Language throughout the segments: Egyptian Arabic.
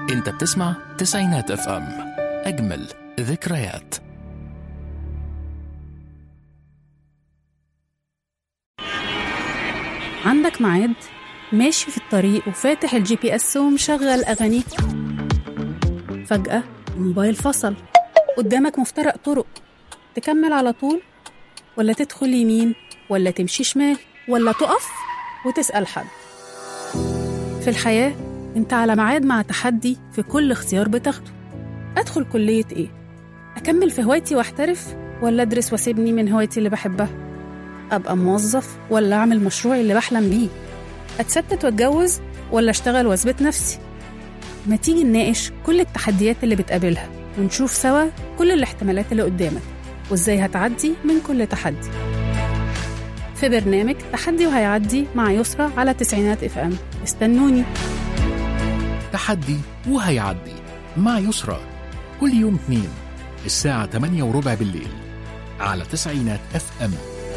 انت بتسمع تسعينات اف ام اجمل ذكريات عندك ميعاد ماشي في الطريق وفاتح الجي بي اس ومشغل أغانيك فجأة الموبايل فصل قدامك مفترق طرق تكمل على طول ولا تدخل يمين ولا تمشي شمال ولا تقف وتسأل حد في الحياة انت على ميعاد مع تحدي في كل اختيار بتاخده أدخل كلية إيه؟ أكمل في هوايتي وأحترف ولا أدرس وأسيبني من هوايتي اللي بحبها؟ أبقى موظف ولا أعمل مشروعي اللي بحلم بيه أتستت وأتجوز ولا أشتغل وأثبت نفسي ما تيجي نناقش كل التحديات اللي بتقابلها ونشوف سوا كل الاحتمالات اللي قدامك وإزاي هتعدي من كل تحدي في برنامج تحدي وهيعدي مع يسرى على تسعينات اف ام استنوني تحدي وهيعدي مع يسرى كل يوم اثنين الساعة 8 وربع بالليل على تسعينات اف ام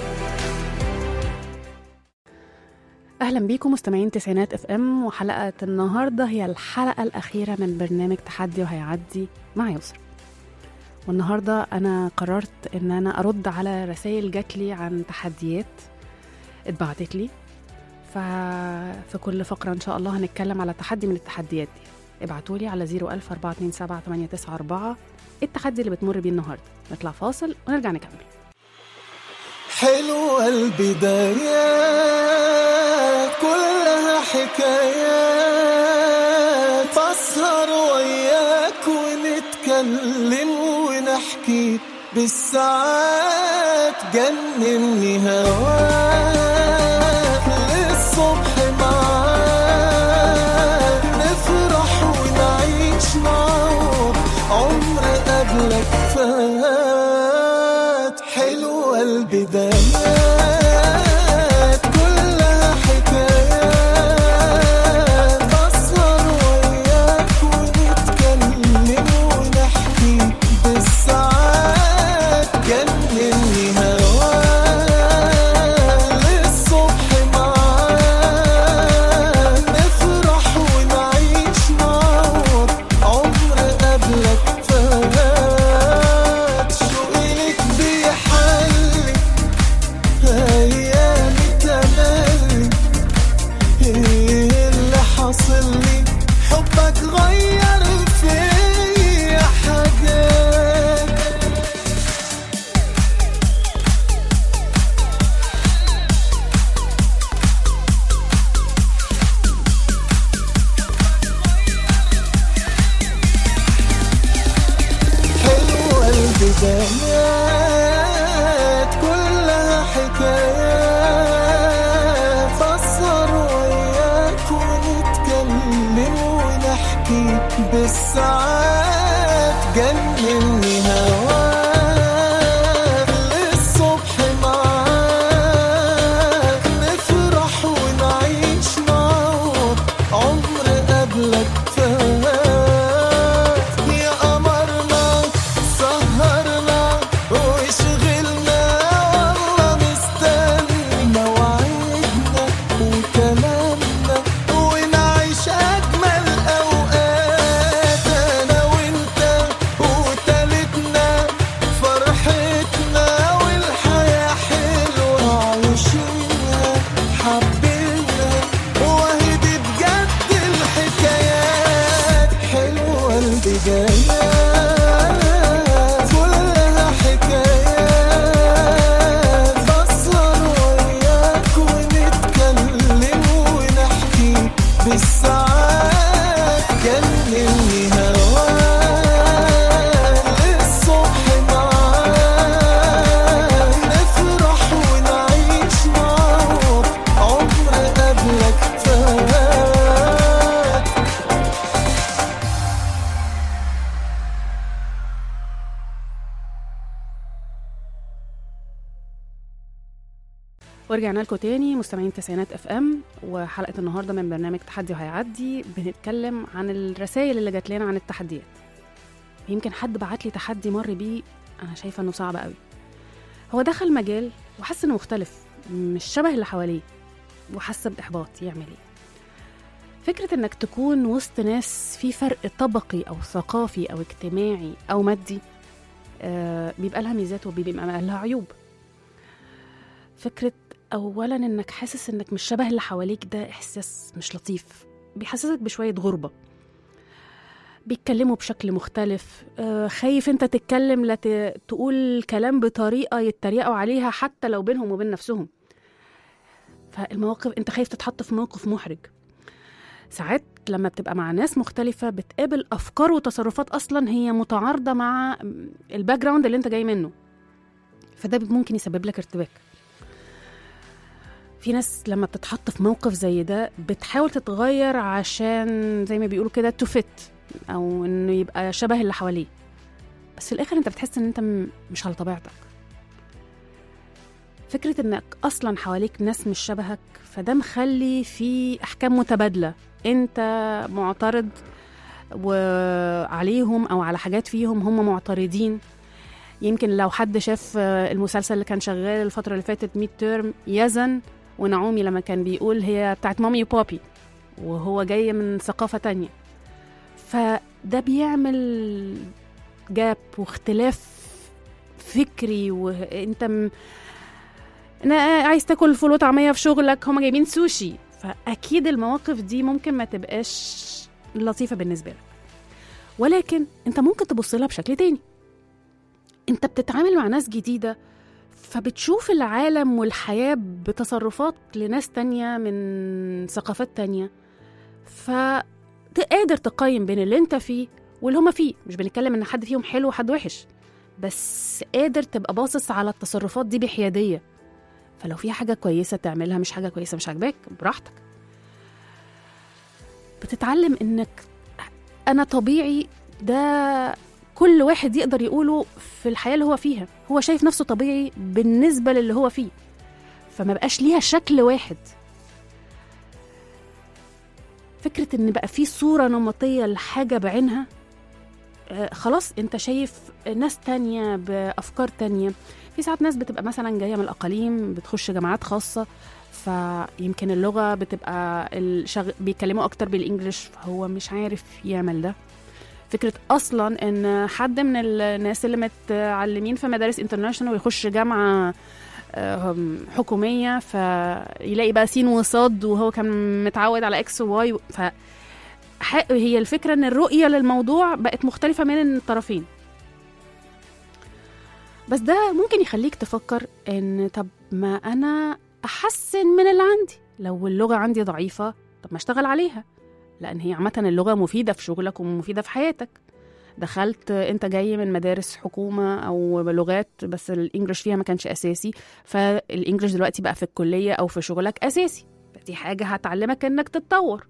اهلا بيكم مستمعين تسعينات اف ام وحلقه النهارده هي الحلقه الاخيره من برنامج تحدي وهيعدي مع يسرا والنهارده انا قررت ان انا ارد على رسائل جات لي عن تحديات اتبعتت لي ففي كل فقره ان شاء الله هنتكلم على تحدي من التحديات دي ابعتوا لي على 01000 427 894 ايه التحدي اللي بتمر بيه النهارده نطلع فاصل ونرجع نكمل حلوة البدايات كلها حكايات بسهر وياك ونتكلم ونحكي بالساعات جنني هواك للصبح معاك نفرح ونعيش معاك عمر قبلك فات حلوة البدايات كلها حكايات بسهر وياك ونتكلم ونحكي بالساعات جنني هواك للصبح معاك نفرح ونعيش معاك عمر قبلك فات شوقي لك بيحلي ايامي تملي ايه اللي حاصل لي حبك غير فيا حاجات حلوة البدايات كلها حكايات بسهر وياك ونتكلم ونحكي بالساعات جنني هواك للصبح معاك نفرح ونعيش معاك عمر قبلك فات يا قمرنا سهرنا وشغلنا والله مستني مواعيدنا وكلامنا ونعيش أجمل أوقات أنا وأنت وتالتنا فرحتنا والحياة حلوة عايشينها حبينا وهي دي بجد الحكايات حلوة البدايات كلها حكايات بسهر وياك ونتكلم ونحكي بالساعات جنني هواك للصبح معاك نفرح ونعيش معاك عمر قبلك فات ورجعنا لكم تاني مستمعين تسعينات اف ام وحلقه النهارده من برنامج تحدي وهيعدي بنتكلم عن الرسائل اللي جات لنا عن التحديات يمكن حد بعت لي تحدي مر بيه انا شايفه انه صعب قوي هو دخل مجال وحس انه مختلف مش شبه اللي حواليه وحس باحباط يعمل ايه فكرة انك تكون وسط ناس في فرق طبقي او ثقافي او اجتماعي او مادي آه بيبقى لها ميزات وبيبقى لها عيوب فكرة اولا انك حاسس انك مش شبه اللي حواليك ده احساس مش لطيف بيحسسك بشوية غربة بيتكلموا بشكل مختلف آه خايف انت تتكلم لا ت- تقول كلام بطريقة يتريقوا عليها حتى لو بينهم وبين نفسهم فالمواقف انت خايف تتحط في موقف محرج ساعات لما بتبقى مع ناس مختلفة بتقابل أفكار وتصرفات أصلا هي متعارضة مع الباك جراوند اللي أنت جاي منه فده ممكن يسبب لك ارتباك في ناس لما بتتحط في موقف زي ده بتحاول تتغير عشان زي ما بيقولوا كده تو فيت او انه يبقى شبه اللي حواليه بس في الاخر انت بتحس ان انت م- مش على طبيعتك فكرة انك اصلا حواليك ناس مش شبهك فده مخلي في احكام متبادلة انت معترض وعليهم او على حاجات فيهم هم معترضين يمكن لو حد شاف آه، المسلسل اللي كان شغال الفترة اللي فاتت ميد تيرم يزن ونعومي لما كان بيقول هي بتاعت مامي وبابي وهو جاي من ثقافة تانية فده بيعمل جاب واختلاف فكري وانت م... انا عايز تاكل فول وطعميه في شغلك هما جايبين سوشي فاكيد المواقف دي ممكن ما تبقاش لطيفه بالنسبه لك ولكن انت ممكن تبص لها بشكل تاني انت بتتعامل مع ناس جديده فبتشوف العالم والحياه بتصرفات لناس تانية من ثقافات تانية فقادر تقيم بين اللي انت فيه واللي هما فيه مش بنتكلم ان حد فيهم حلو وحد وحش بس قادر تبقى باصص على التصرفات دي بحياديه فلو في حاجة كويسة تعملها مش حاجة كويسة مش عاجباك براحتك بتتعلم انك انا طبيعي ده كل واحد يقدر يقوله في الحياة اللي هو فيها هو شايف نفسه طبيعي بالنسبة للي هو فيه فما بقاش ليها شكل واحد فكرة ان بقى في صورة نمطية لحاجة بعينها آه، خلاص انت شايف ناس تانية بأفكار تانية في ساعات ناس بتبقى مثلا جايه من الاقاليم بتخش جامعات خاصه فيمكن اللغه بتبقى الشغ... بيتكلموا اكتر بالانجلش فهو مش عارف يعمل ده فكره اصلا ان حد من الناس اللي متعلمين في مدارس انترناشونال ويخش جامعه آم، حكوميه فيلاقي بقى سين وصاد وهو كان متعود على اكس وواي ف ح- هي الفكره ان الرؤيه للموضوع بقت مختلفه من الطرفين بس ده ممكن يخليك تفكر ان طب ما انا احسن من اللي عندي لو اللغه عندي ضعيفه طب ما اشتغل عليها لان هي عامه اللغه مفيده في شغلك ومفيده في حياتك دخلت انت جاي من مدارس حكومه او لغات بس الانجليش فيها ما كانش اساسي فالانجليش دلوقتي بقى في الكليه او في شغلك اساسي دي حاجه هتعلمك انك تتطور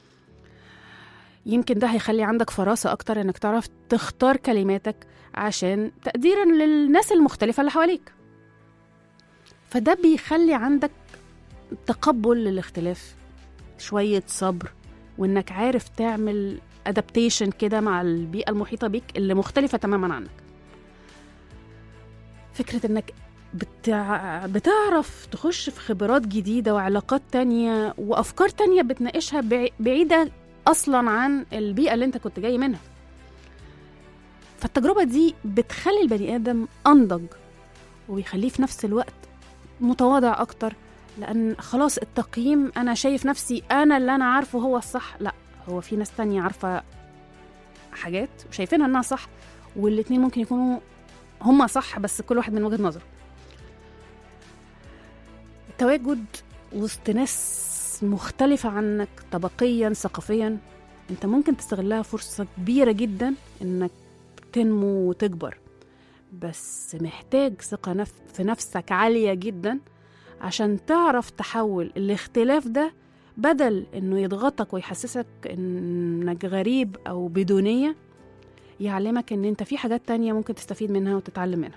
يمكن ده هيخلي عندك فراسه اكتر انك تعرف تختار كلماتك عشان تقديرا للناس المختلفة اللي حواليك فده بيخلي عندك تقبل للاختلاف شوية صبر وإنك عارف تعمل ادابتيشن كده مع البيئة المحيطة بيك اللي مختلفة تماما عنك فكرة إنك بتع... بتعرف تخش في خبرات جديدة وعلاقات تانية وأفكار تانية بتناقشها بعي- بعيدة أصلا عن البيئة اللي أنت كنت جاي منها فالتجربة دي بتخلي البني آدم أنضج وبيخليه في نفس الوقت متواضع أكتر لأن خلاص التقييم أنا شايف نفسي أنا اللي أنا عارفه هو الصح لا هو في ناس تانية عارفة حاجات وشايفينها إنها صح والاتنين ممكن يكونوا هما صح بس كل واحد من وجهة نظره التواجد وسط ناس مختلفة عنك طبقيا ثقافيا انت ممكن تستغلها فرصة كبيرة جدا انك تنمو وتكبر بس محتاج ثقة نف... في نفسك عالية جدا عشان تعرف تحول الاختلاف ده بدل انه يضغطك ويحسسك انك غريب او بدونية يعلمك ان انت في حاجات تانية ممكن تستفيد منها وتتعلم منها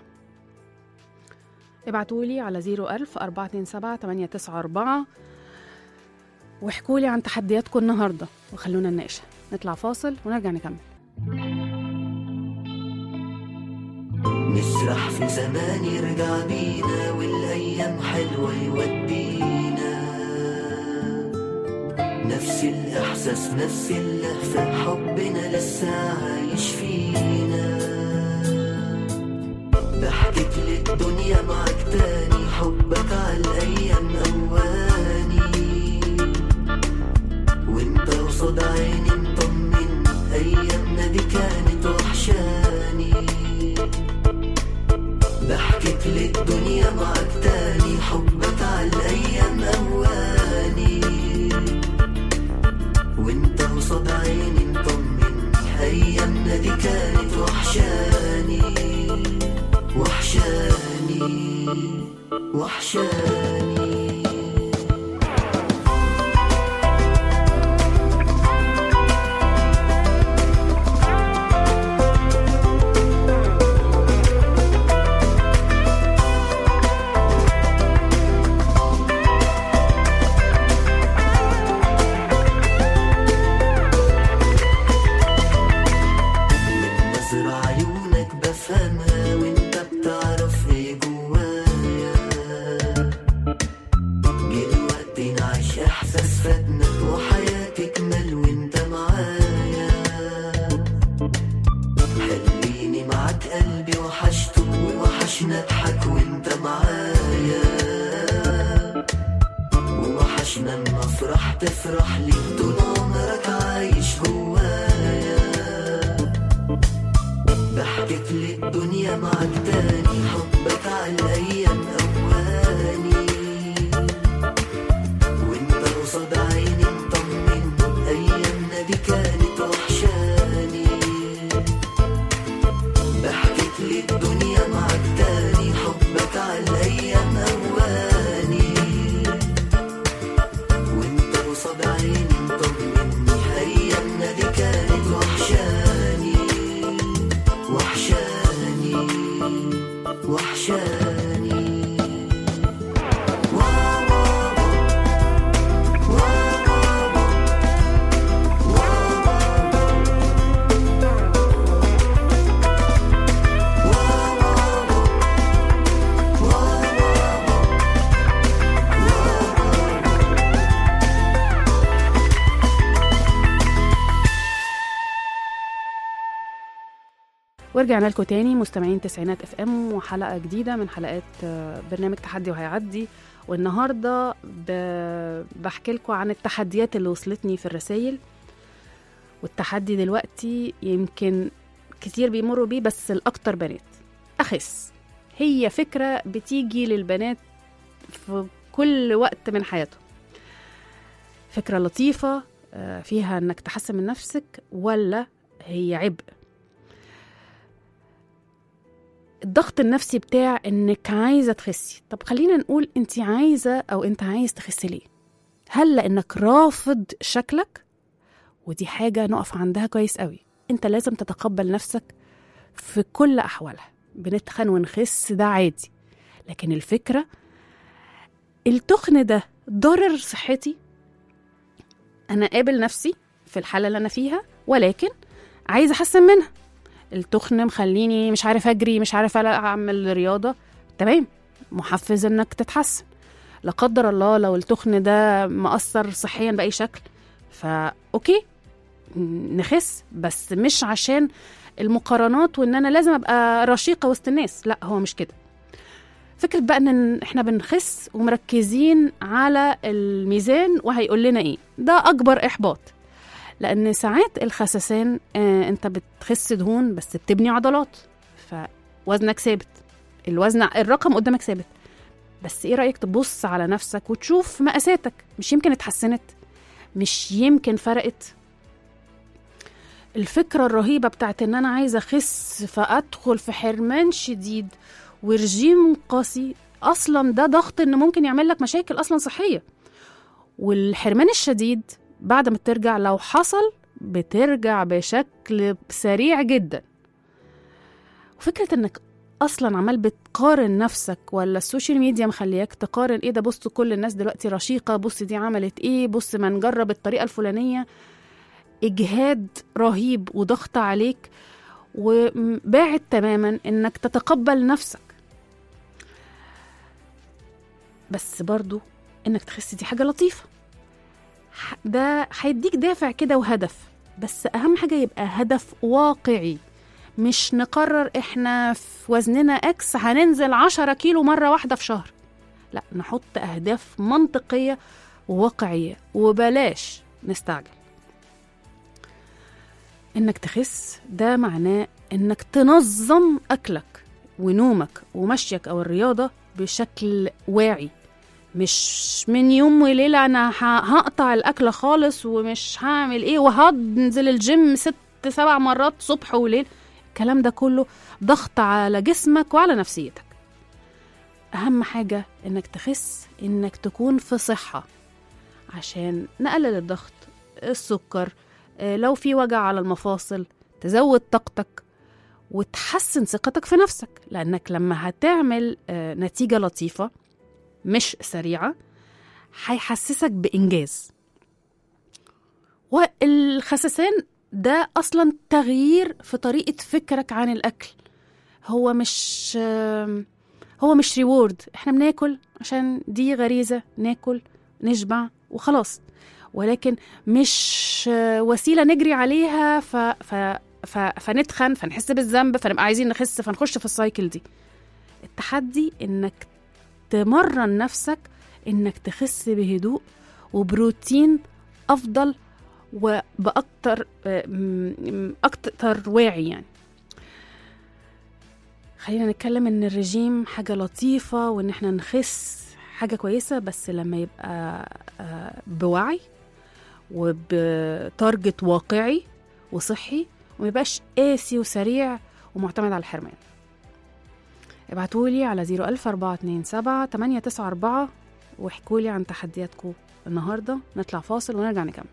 ابعتولي على 01000 427 894 واحكولي عن تحدياتكم النهاردة وخلونا نناقشها نطلع فاصل ونرجع نكمل نسرح في زمان يرجع بينا والايام حلوه يودينا نفس الإحساس نفس اللهفة حبنا لسه عايش فينا بحكيك للدنيا معك تاني حبك عالأيام أواني وانت قصاد عيني مطمن أيامنا دي كانت وحشاني بحكيك للدنيا معك تاني حبك عالأيام أواني وانت قصاد عيني مطمن أيامنا دي كانت وحشاني وحشاني وحشاني من نظر عيونك بفهمها وانت بتعرف ايه جوايا جه الوقت نعيش احساس فاتنا وحياتي تكمل وانت معايا خليني معاك قلبي وحشته ووحشنا اضحك وانت معايا ووحشنا اما افرح تفرح لي طول عمرك عايش جوايا بحكيك للدنيا معك تاني حبك عالايام اواني وانت قصاد عيني مطمن ايامنا دي كانت وحشاني بحكيك للدنيا معك تاني حبك عالايام اواني وانت قصاد عيني مطمن ايامنا دي كانت وحشاني وحشاني وحشاني ورجعنا لكم تاني مستمعين تسعينات اف ام وحلقه جديده من حلقات آه، برنامج تحدي وهيعدي والنهارده ب- بحكي لكم عن التحديات اللي وصلتني في الرسائل والتحدي دلوقتي يمكن كتير بيمروا بيه بس الاكتر بنات اخس هي فكره بتيجي للبنات في كل وقت من حياتهم فكره لطيفه آه، فيها انك تحسن من نفسك ولا هي عبء الضغط النفسي بتاع انك عايزه تخسي طب خلينا نقول انت عايزه او انت عايز تخسي ليه هل لانك رافض شكلك ودي حاجه نقف عندها كويس قوي انت لازم تتقبل نفسك في كل احوالها بنتخن ونخس ده عادي لكن الفكره التخن ده ضرر صحتي انا قابل نفسي في الحاله اللي انا فيها ولكن عايزه احسن منها التخن مخليني مش عارف اجري مش عارف اعمل رياضه تمام محفز انك تتحسن لا قدر الله لو التخن ده مأثر صحيا باي شكل فا اوكي م- نخس بس مش عشان المقارنات وان انا لازم ابقى رشيقه وسط الناس لا هو مش كده فكره بقى ان احنا بنخس ومركزين على الميزان وهيقول لنا ايه ده اكبر احباط لان ساعات الخسسان آه انت بتخس دهون بس بتبني عضلات فوزنك ثابت الوزن الرقم قدامك ثابت بس ايه رايك تبص على نفسك وتشوف مقاساتك مش يمكن اتحسنت مش يمكن فرقت الفكرة الرهيبة بتاعت ان انا عايزة اخس فادخل في حرمان شديد ورجيم قاسي اصلا ده ضغط ان ممكن يعمل لك مشاكل اصلا صحية والحرمان الشديد بعد ما ترجع لو حصل بترجع بشكل سريع جدا وفكرة انك اصلا عمال بتقارن نفسك ولا السوشيال ميديا مخلياك تقارن ايه ده بص كل الناس دلوقتي رشيقة بص دي عملت ايه بص ما نجرب الطريقة الفلانية اجهاد رهيب وضغط عليك وباعد تماما انك تتقبل نفسك بس برضو انك تخس دي حاجة لطيفة ح- ده هيديك دافع كده وهدف بس اهم حاجه يبقى هدف واقعي مش نقرر احنا في وزننا اكس هننزل 10 كيلو مره واحده في شهر لا نحط اهداف منطقيه وواقعيه وبلاش نستعجل انك تخس ده معناه انك تنظم اكلك ونومك ومشيك او الرياضه بشكل واعي مش من يوم وليله انا ه- هقطع الاكل خالص ومش هعمل ايه وهنزل الجيم ست سبع مرات صبح وليل الكلام ده كله ضغط على جسمك وعلى نفسيتك اهم حاجه انك تخس انك تكون في صحه عشان نقلل الضغط السكر آه، لو في وجع على المفاصل تزود طاقتك وتحسن ثقتك في نفسك لانك لما هتعمل آه، نتيجه لطيفه مش سريعه هيحسسك بانجاز والخسسان ده اصلا تغيير في طريقه فكرك عن الاكل هو مش آم، هو مش ريورد احنا بناكل عشان دي غريزه ناكل نشبع وخلاص ولكن مش آه، وسيله نجري عليها ف... ف... ف... فنتخن فنحس بالذنب فنبقى عايزين نخس فنخش في السايكل دي التحدي انك تمرن نفسك انك تخس بهدوء وبروتين افضل وباكتر آه، م- م- اكتر واعي يعني خلينا نتكلم ان الرجيم حاجة لطيفة وان احنا نخس حاجة كويسة بس لما يبقى آه، بوعي وبتارجت واقعي وصحي وميبقاش قاسي وسريع ومعتمد على الحرمان ابعتولي على 01427 894 واحكولي عن تحدياتكم النهاردة نطلع فاصل ونرجع نكمل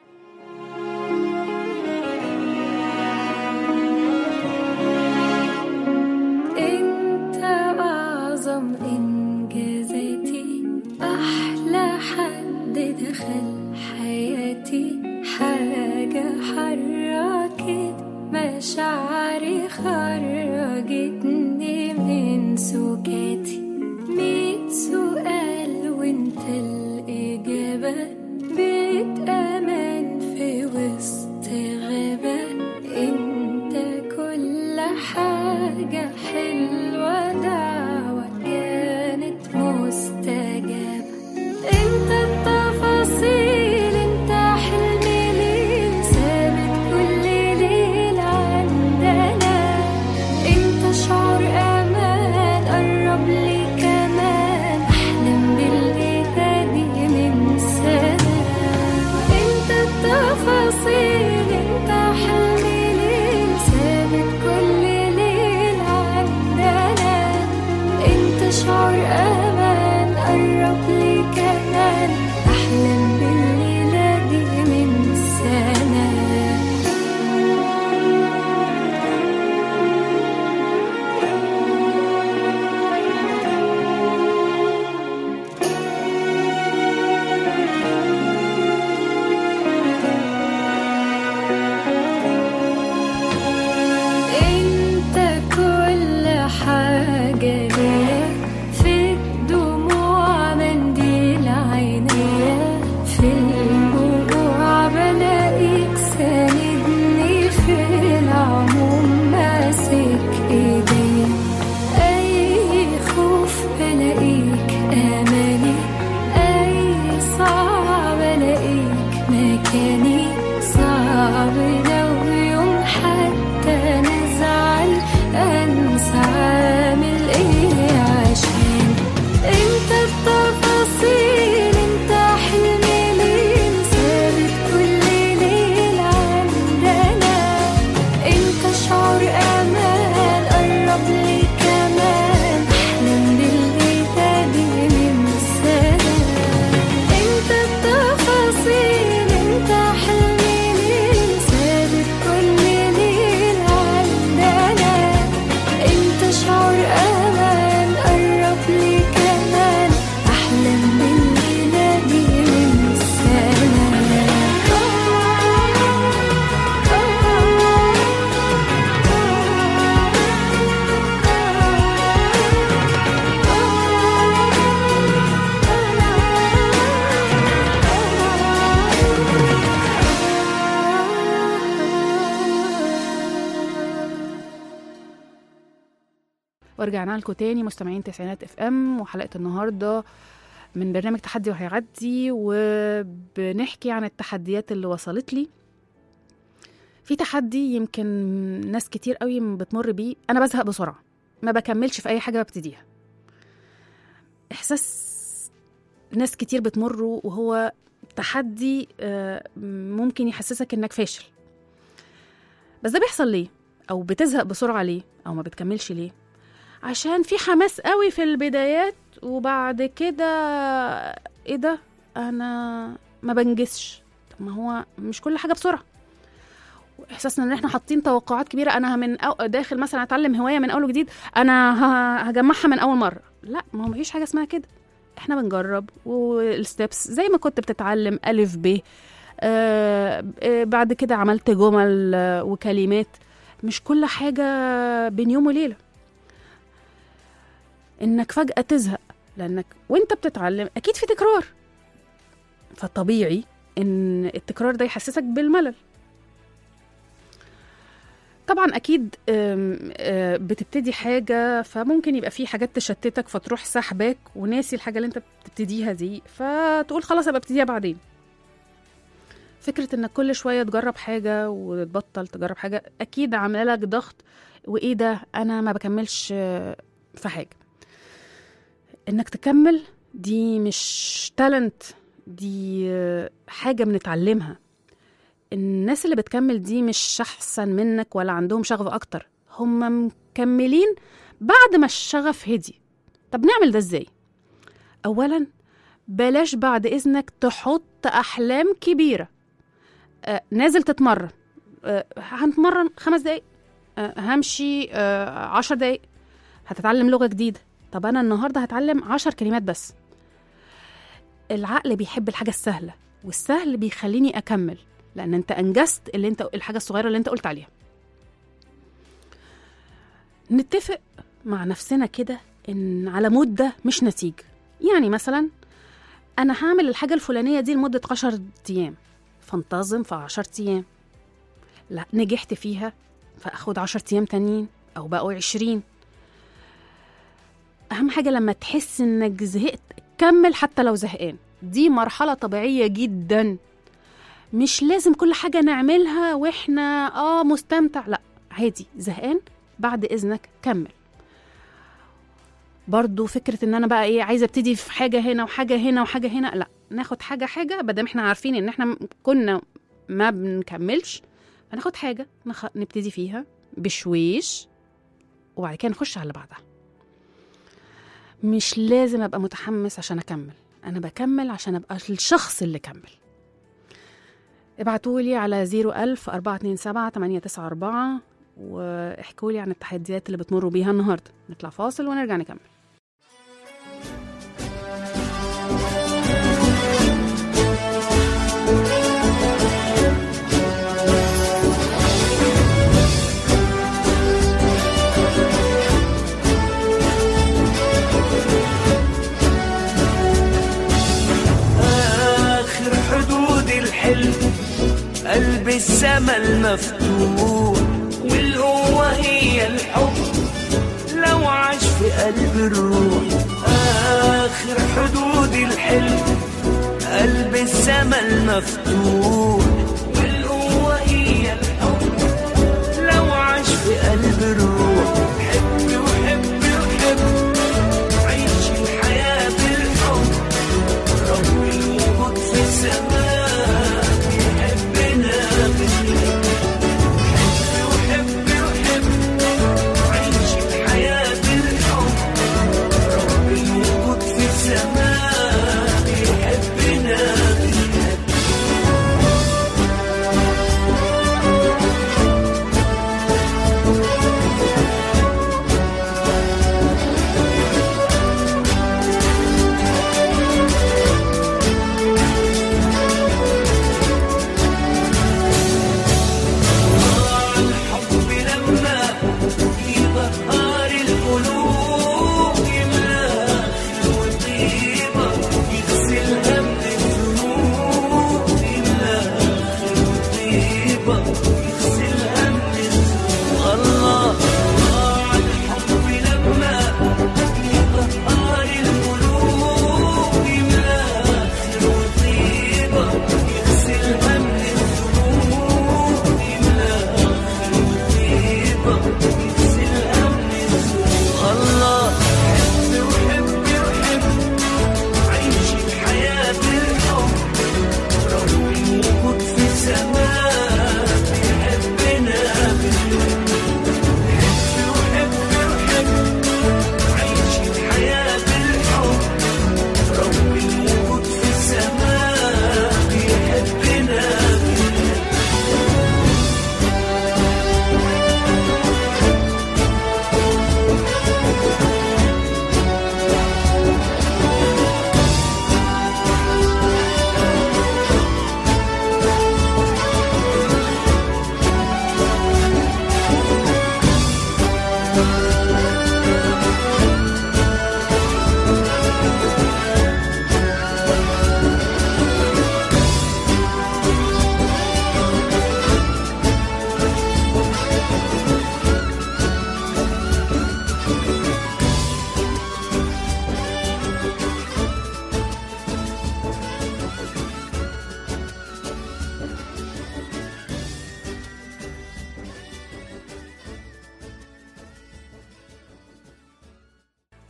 انت اعظم انجازاتي احلى حد دخل حياتي حاجة حركت مشاعري خرجتني من سكاتي ميت سؤال وانت الإجابة بيت أمان في وسط غابة انت كل حاجة حلوة دعوة كانت مستجابة انت التفاصيل انت حلمي ليه ثابت كل ليل عندنا انت شعور امان قرب لي كمان احلم باللي تاني من سنة انت التفاصيل انت حلمي ليه ثابت كل ليل عندنا انت شعور امان قرب لي كمان احلم بالليلة دي من سنة انت كل حاجة ليا في الدموع منديل عينيا في الجوع بلاقيك ساندني في العموم ماسك ايديا اي خوف بلاقيك اماني اي صعب الاقيك مكاني صعب لو يوم حتى نزعل انسى عامل ايه عشان انت التفاصيل انت حلمي ليه ثابت كل ليل عندنا انت شعور امان قرب لي كمان احلم بالليلة دي من سنة انت التفاصيل انت حلمي ورجعنا لكم تاني مستمعين تسعينات اف ام وحلقه النهارده من برنامج تحدي وهيعدي وبنحكي عن التحديات اللي وصلت لي في تحدي يمكن ناس كتير قوي بتمر بيه انا بزهق بسرعه ما بكملش في اي حاجه ببتديها احساس ناس كتير بتمره وهو تحدي آه، ممكن يحسسك انك فاشل بس ده بيحصل ليه او بتزهق بسرعه ليه او ما بتكملش ليه عشان في حماس قوي في البدايات وبعد كده ايه ده انا ما بنجزش طب ما هو مش كل حاجه بسرعه احساسنا ان احنا حاطين توقعات كبيره انا من أو داخل مثلا اتعلم هوايه من اول وجديد انا ه- هجمعها من اول مره لا ما هو مفيش حاجه اسمها كده احنا بنجرب والستبس زي ما كنت بتتعلم الف ب آه آه، بعد كده عملت جمل آه، وكلمات مش كل حاجه بين يوم وليله انك فجاه تزهق لانك وانت بتتعلم اكيد في تكرار فطبيعي ان التكرار ده يحسسك بالملل طبعا اكيد أم، أه، بتبتدي حاجه فممكن يبقى في حاجات تشتتك فتروح سحباك وناسي الحاجه اللي انت بتبتديها دي فتقول خلاص ابقى ابتديها بعدين فكره انك كل شويه تجرب حاجه وتبطل تجرب حاجه اكيد عامله لك ضغط وايه ده انا ما بكملش أه، في حاجه انك تكمل دي مش تالنت دي أه، حاجه بنتعلمها الناس اللي بتكمل دي مش احسن منك ولا عندهم شغف اكتر هم مكملين بعد ما الشغف هدي طب نعمل ده ازاي اولا بلاش بعد اذنك تحط احلام كبيره آه نازل تتمرن آه هنتمرن خمس دقايق آه همشي آه عشر دقايق هتتعلم لغه جديده طب انا النهارده هتعلم عشر كلمات بس العقل بيحب الحاجه السهله والسهل بيخليني اكمل لان انت انجزت اللي انت الحاجه الصغيره اللي انت قلت عليها نتفق مع نفسنا كده ان على مده مش نتيجه يعني مثلا انا هعمل الحاجه الفلانيه دي لمده 10 ايام فانتظم في 10 ايام لا نجحت فيها فاخد 10 ايام تانيين او بقوا 20 اهم حاجه لما تحس انك زهقت كمل حتى لو زهقان دي مرحله طبيعيه جدا مش لازم كل حاجة نعملها واحنا اه مستمتع لا عادي زهقان بعد اذنك كمل برضو فكرة ان انا بقى ايه عايزة ابتدي في حاجة هنا وحاجة هنا وحاجة هنا لا ناخد حاجة حاجة بدل احنا عارفين ان احنا م- كنا ما بنكملش هناخد حاجة نخ... نبتدي فيها بشويش وبعد كده نخش على اللي بعدها مش لازم ابقى متحمس عشان اكمل انا بكمل عشان ابقى الشخص اللي كمل ابعتوا لي على 01000 427 894 واحكوا لي عن التحديات اللي بتمروا بيها النهارده نطلع فاصل ونرجع نكمل آخر حدود الحلم قلب السما المفتوح والقوة هي الحب لو عاش في قلب الروح آخر حدود الحلم قلب السما المفتوح والقوة هي الحب لو عاش في قلب الروح حب وحب وحب عيش الحياة بالحب رب الوجود في السماء يحبنا بالحب حب وحب وحب عيش الحياة بالحب رب الوجود في السماء يحبنا بالحب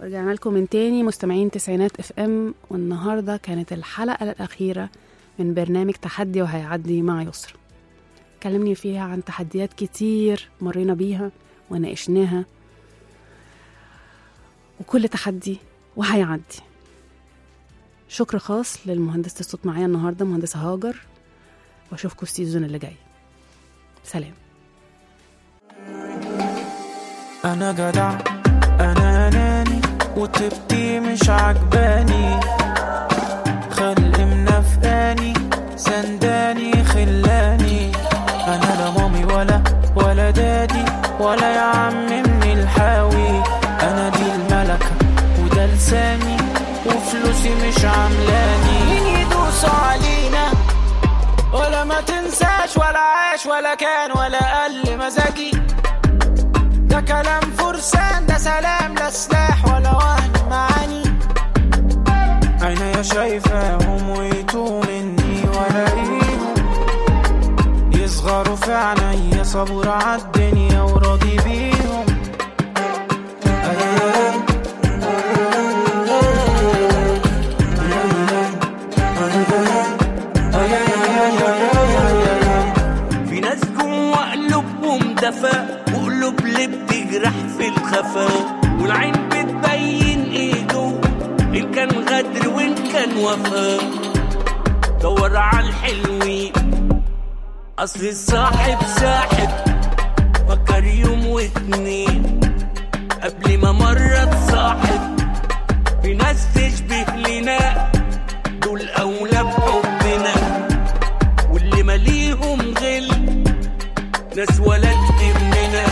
رجعنا لكم من تاني مستمعين تسعينات اف ام والنهارده كانت الحلقة الأخيرة من برنامج تحدي وهيعدي مع يسرا كلمني فيها عن تحديات كتير مرينا بيها وناقشناها وكل تحدي وهيعدي شكر خاص للمهندسة الصوت معايا النهارده مهندسة هاجر واشوفكم السيزون اللي جاي سلام انا جدع انا اناني وطيبتي مش عجباني خلق منافقاني سنداني خلاني انا لا مامي ولا ولا دادي ولا يا عم من الحاوي انا دي الملكة وده لساني وفلوسي مش عاملاني مين يدوس علينا ولا ما تنساش ولا عاش ولا كان ولا قل مزاجي ده كلام فرسان ده سلام لا سلاح ولا وهم معاني عينيا شايفاهم ويتوه مني ولاقيهم يصغروا في عينيا صبور عالدنيا وراضي بيهم في ناس جوا قلوبهم دفا وقلوب اللي بتجرح في الخفا والعين بتبين ايه جوا ان كان غدر وان كان وفا دور على الحلوين اصل الصاحب ساحب فكر يوم واتنين قبل ما مرة تصاحب في ناس تشبه لنا دول اولى بحبنا واللي ماليهم غل ناس ولد مننا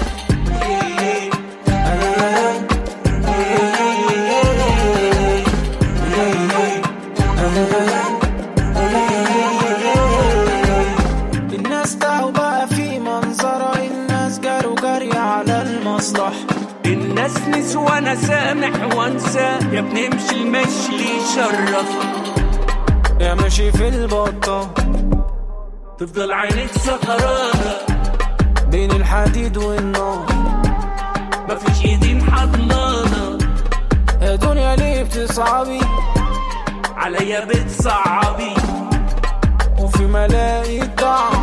الناس تعوا بقى في منظرة الناس جاروا جري على المصلحة الناس نسوى انا سامح وانسى يا بنمشي المشي اللي يشرف يا ماشي في البطة تفضل عينيك سهرانة بين الحديد والنار مفيش ايدين حضنانة يا دنيا ليه بتصعبي عليا بتصعبي وفي ملاقي الضعف